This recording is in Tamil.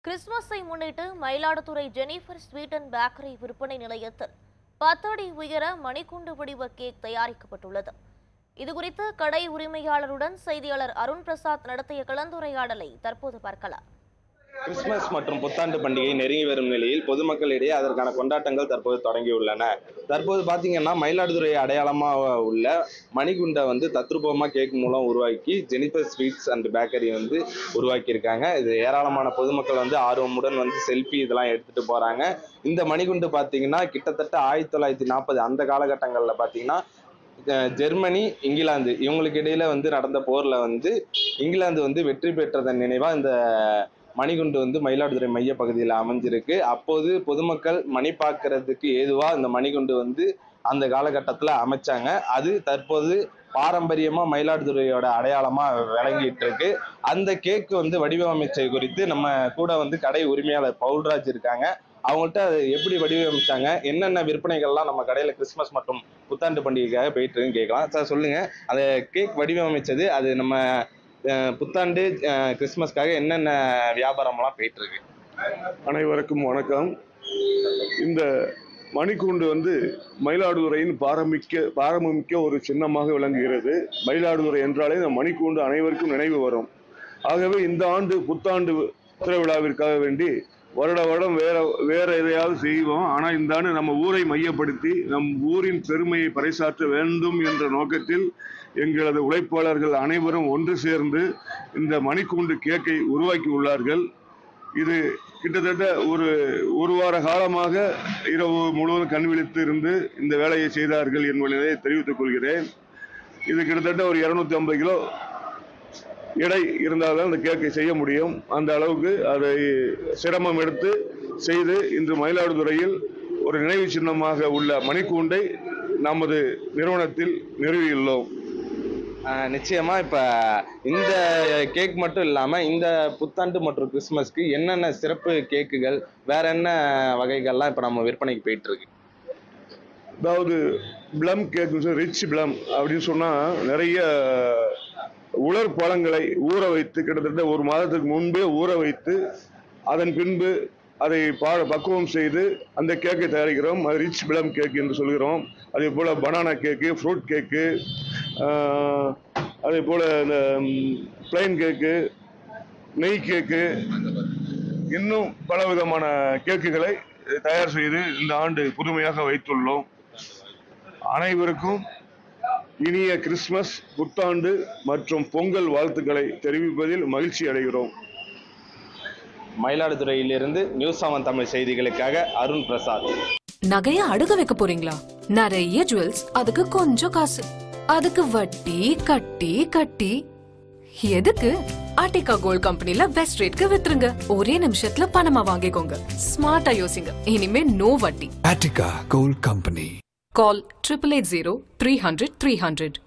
கிறிஸ்துமஸை முன்னிட்டு Mayiladuthurai Jennifer sweet and bakery விற்பனை நிலையத்தில் பத்து அடி உயர மணிக்குண்டு வடிவ கேக் தயாரிக்கப்பட்டுள்ளது இதுகுறித்து கடை உரிமையாளருடன் செய்தியாளர் அருண் பிரசாத் நடத்திய கலந்துரையாடலை தற்போது பார்க்கலாம் கிறிஸ்துமஸ் மற்றும் புத்தாண்டு பண்டிகை நெருங்கி வரும் நிலையில் பொதுமக்களிடையே அதற்கான கொண்டாட்டங்கள் தற்போது தொடங்கியுள்ளன தற்போது பார்த்தீங்கன்னா மயிலாடுதுறை அடையாளமாக உள்ள மணிகுண்டை வந்து தத்ரூபமா கேக் மூலம் உருவாக்கி ஜெனிஃபர் ஸ்வீட்ஸ் அண்ட் பேக்கரி வந்து உருவாக்கியிருக்காங்க இது ஏராளமான பொதுமக்கள் வந்து ஆர்வமுடன் வந்து செல்ஃபி இதெல்லாம் எடுத்துட்டு போறாங்க இந்த மணிகுண்டு பார்த்தீங்கன்னா கிட்டத்தட்ட ஆயிரத்தி தொள்ளாயிரத்தி நாற்பது அந்த காலகட்டங்களில் பார்த்தீங்கன்னா அஹ் ஜெர்மனி இங்கிலாந்து இவங்களுக்கு இடையில வந்து நடந்த போர்ல வந்து இங்கிலாந்து வந்து வெற்றி பெற்றதன் நினைவா இந்த மணிகுண்டு வந்து மயிலாடுதுறை மைய பகுதியில் அமைஞ்சிருக்கு அப்போது பொதுமக்கள் மணி பார்க்கறதுக்கு ஏதுவா இந்த மணிகுண்டு வந்து அந்த காலகட்டத்தில் அமைச்சாங்க அது தற்போது பாரம்பரியமா மயிலாடுதுறையோட அடையாளமா விளங்கிட்டு இருக்கு அந்த கேக் வந்து வடிவமைச்சது குறித்து நம்ம கூட வந்து கடை உரிமையாளர் பவுல்ராஜ் இருக்காங்க அவங்கள்ட்ட அது எப்படி வடிவமைச்சாங்க என்னென்ன விற்பனைகள்லாம் நம்ம கடையில் கிறிஸ்மஸ் மற்றும் புத்தாண்டு பண்டிகைக்காக போயிட்டு இருக்குன்னு கேட்கலாம் சார் சொல்லுங்க அந்த கேக் வடிவமைச்சது அது நம்ம அஹ், புத்தாண்டு அஹ், கிறிஸ்மஸ்க்காக என்னென்ன வியாபாரம்லாம் போயிட்டு இருக்கு அனைவருக்கும் வணக்கம் இந்த மணிக்கூண்டு வந்து மயிலாடுதுறையின் பாரமிக்க பாரம்பமிக்க ஒரு சின்னமாக விளங்குகிறது மயிலாடுதுறை என்றாலே இந்த மணிக்கூண்டு அனைவருக்கும் நினைவு வரும் ஆகவே இந்த ஆண்டு புத்தாண்டு திருவிழாவிற்காக வேண்டி வருட வருடம் வேற வேற எதையாவது செய்வோம் ஆனால் இந்த ஆண்டு நம்ம ஊரை மையப்படுத்தி நம் ஊரின் பெருமையை பறைசாற்ற வேண்டும் என்ற நோக்கத்தில் எங்களது உழைப்பாளர்கள் அனைவரும் ஒன்று சேர்ந்து இந்த மணிக்கூண்டு கேக்கை உருவாக்கி உள்ளார்கள் இது கிட்டத்தட்ட ஒரு ஒரு வார காலமாக இரவு முழுவதும் கண் விழித்து இருந்து இந்த வேலையை செய்தார்கள் என்பதை தெரிவித்துக் கொள்கிறேன் இது கிட்டத்தட்ட ஒரு இருநூத்தி ஐம்பது கிலோ எடை இருந்தால்தான் இந்த கேக்கை செய்ய முடியும் அந்த அளவுக்கு அதை சிரமம் எடுத்து செய்து இன்று மயிலாடுதுறையில் ஒரு நினைவு சின்னமாக உள்ள மணிக்கூண்டை நமது நிறுவனத்தில் நிறுவியுள்ளோம் அஹ், நிச்சயமா இப்ப இந்த கேக் மட்டும் இல்லாம இந்த புத்தாண்டு மற்றும் கிறிஸ்மஸ்க்கு என்னென்ன சிறப்பு கேக்குகள் வேற என்ன வகைகள்லாம் இப்ப நம்ம விற்பனைக்கு போயிட்டு இருக்கு அதாவது ப்ளம் கேக் ரிச் ப்ளம் அப்படின்னு சொன்னால் நிறைய உலர் பழங்களை ஊற வைத்து கிட்டத்தட்ட ஒரு மாதத்துக்கு முன்பே ஊற வைத்து அதன் பின்பு அதை பா பக்குவம் செய்து அந்த கேக்கை தயாரிக்கிறோம் அது ரிச் ப்ளம் கேக் என்று சொல்கிறோம் அதே போல் பனானா கேக்கு ஃப்ரூட் கேக்கு அதே போல் இந்த பிளைன் கேக்கு நெய் கேக்கு இன்னும் பல விதமான கேக்குகளை தயார் செய்து இந்த ஆண்டு புதுமையாக வைத்துள்ளோம் அனைவருக்கும் இனிய கிறிஸ்மஸ் புத்தாண்டு மற்றும் பொங்கல் வாழ்த்துக்களை தெரிவிப்பதில் மகிழ்ச்சி அடைகிறோம் மயிலாடுதுறையிலிருந்து நியூஸ் செவன் தமிழ் செய்திகளுக்காக அருண் பிரசாத் நகைய அடுக்க வைக்க போறீங்களா நிறைய ஜுவல்ஸ் அதுக்கு கொஞ்சம் காசு அதுக்கு வட்டி கட்டி கட்டி எதுக்கு ஆர்டிகா கோல்ட் கம்பெனில பெஸ்ட் ரேட்க்கு வித்துருங்க ஒரே நிமிஷத்துல பணமா வாங்கிக்கோங்க ஸ்மார்ட்டா யோசிங்க இனிமே நோ வட்டி Attica Gold Company. Call triple eight zero three hundred three hundred